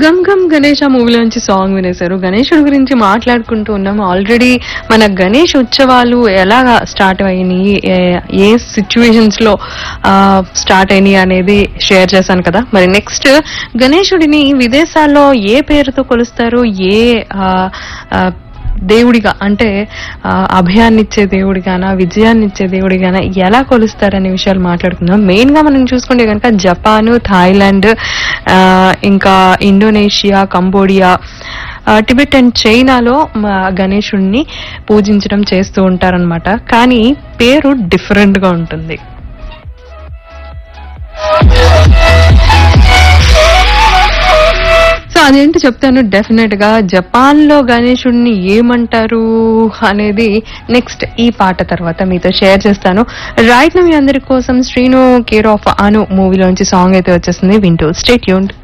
gum gum Ganesh ఆ మూవీలోంచి song వినేశారు గణేశుడి గురించి మాట్లాడుకుంటూ ఉన్నాం ఆల్రెడీ మన గణేష్ ఉత్సవాలు ఎలా స్టార్ట్ అయినాయి ఏ- ఏ సిచ్యువేషన్స్ లో స్టార్ట్ అయినాయి అనేది షేర్ చేశాను కదా మరి నెక్స్ట్ గణేశుడిని విదేశాల్లో ఏ పేరుతో కొలుస్తారు ఏ ఆ, ఆ, దేవుడిగా అంటే ఆ, అభయాన్నిచ్చే దేవుడిగానా విజయాన్నిచ్చే దేవుడిగానా ఎలా కొలుస్తారనే విషయాలు మాట్లాడుకుందాం మెయిన్ గా మనం చూసుకుంటే కనుక జపాన్ థాయిలాండ్ ఆ, ఇంకా ఇండోనేషియా కంబోడియా ఆ, టిబెట్ అండ్ చైనాలో మ- గణేశుడిని పూజించడం చేస్తూ ఉంటారనమాట కానీ పేరు డిఫరెంట్ గా ఉంటుంది సో అదేంటి చెప్తాను డెఫినెట్ గా జపాన్ లో గణేశుడిని ఏమంటారు అనేది నెక్స్ట్ ఈ పాట తర్వాత మీతో షేర్ చేస్తాను రైట్ మీ అందరి కోసం శ్రీను కేర్ ఆఫ్ అను మూవీలోంచి సాంగ్ అయితే వచ్చేస్తుంది వింటూ స్టేట్ యూన్